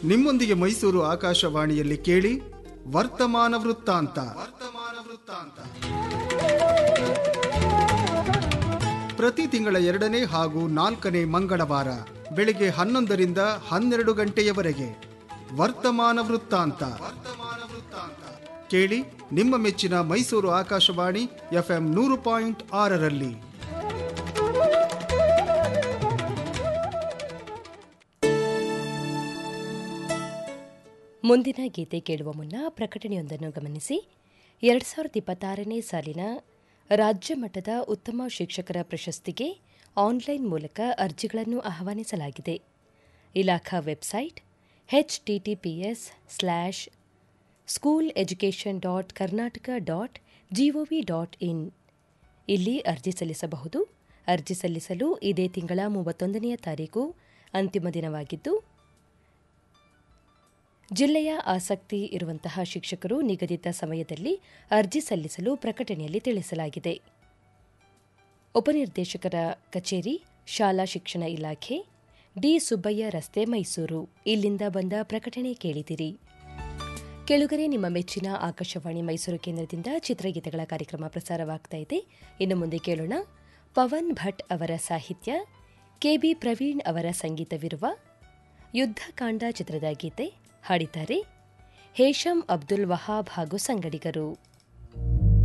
ನಿಮ್ಮೊಂದಿಗೆ ಮೈಸೂರು ಆಕಾಶವಾಣಿಯಲ್ಲಿ ಕೇಳಿ ವರ್ತಮಾನ ವೃತ್ತಾಂತ ವರ್ತಮಾನ ವೃತ್ತಾಂತ ಪ್ರತಿ ತಿಂಗಳ ಎರಡನೇ ಹಾಗೂ ನಾಲ್ಕನೇ ಮಂಗಳವಾರ ಬೆಳಿಗ್ಗೆ ಹನ್ನೊಂದರಿಂದ ಹನ್ನೆರಡು ಗಂಟೆಯವರೆಗೆ ವರ್ತಮಾನ ವೃತ್ತಾಂತ ವರ್ತಮಾನ ವೃತ್ತಾಂತ ಕೇಳಿ ನಿಮ್ಮ ಮೆಚ್ಚಿನ ಮೈಸೂರು ಆಕಾಶವಾಣಿ ಎಫ್ಎಂ ನೂರು ಪಾಯಿಂಟ್ ಆರರಲ್ಲಿ ಮುಂದಿನ ಗೀತೆ ಕೇಳುವ ಮುನ್ನ ಪ್ರಕಟಣೆಯೊಂದನ್ನು ಗಮನಿಸಿ ಎರಡು ಸಾವಿರದ ಇಪ್ಪತ್ತಾರನೇ ಸಾಲಿನ ರಾಜ್ಯ ಮಟ್ಟದ ಉತ್ತಮ ಶಿಕ್ಷಕರ ಪ್ರಶಸ್ತಿಗೆ ಆನ್ಲೈನ್ ಮೂಲಕ ಅರ್ಜಿಗಳನ್ನು ಆಹ್ವಾನಿಸಲಾಗಿದೆ ಇಲಾಖಾ website HTTPS slash school education dot Karnataka dot GOV dot in ಇಲ್ಲಿ ಅರ್ಜಿ ಸಲ್ಲಿಸಬಹುದು ಅರ್ಜಿ ಸಲ್ಲಿಸಲು ಇದೇ ತಿಂಗಳ ಮೂವತ್ತೊಂದನೆಯ ತಾರೀಕು ಅಂತಿಮ ದಿನವಾಗಿದ್ದು ಜಿಲ್ಲೆಯ ಆಸಕ್ತಿ ಇರುವಂತಹ ಶಿಕ್ಷಕರು ನಿಗದಿತ ಸಮಯದಲ್ಲಿ ಅರ್ಜಿ ಸಲ್ಲಿಸಲು ಪ್ರಕಟಣೆಯಲ್ಲಿ ತಿಳಿಸಲಾಗಿದೆ ಉಪನಿರ್ದೇಶಕರ ಕಚೇರಿ ಶಾಲಾ ಶಿಕ್ಷಣ ಇಲಾಖೆ ಡಿ ಸುಬ್ಬಯ್ಯ ರಸ್ತೆ ಮೈಸೂರು ಇಲ್ಲಿಂದ ಬಂದ ಪ್ರಕಟಣೆ ಕೇಳಿದಿರಿ ಕೆಳಗರೆ ನಿಮ್ಮ ಮೆಚ್ಚಿನ ಆಕಾಶವಾಣಿ ಮೈಸೂರು ಕೇಂದ್ರದಿಂದ ಚಿತ್ರಗೀತೆಗಳ ಕಾರ್ಯಕ್ರಮ ಪ್ರಸಾರವಾಗ್ತಾ ಇದೆ ಇನ್ನು ಮುಂದೆ ಕೇಳೋಣ ಪವನ್ ಭಟ್ ಅವರ ಸಾಹಿತ್ಯ ಕೆಬಿ ಪ್ರವೀಣ್ ಅವರ ಸಂಗೀತವಿರುವ ಯುದ್ಧಕಾಂಡ ಚಿತ್ರದ ಗೀತೆ ಹಾಡಿದ್ದಾರೆ ಹೇಶಂ ಅಬ್ದುಲ್ ವಹಾಬ್ ಹಾಗೂ ಸಂಗಡಿಗರು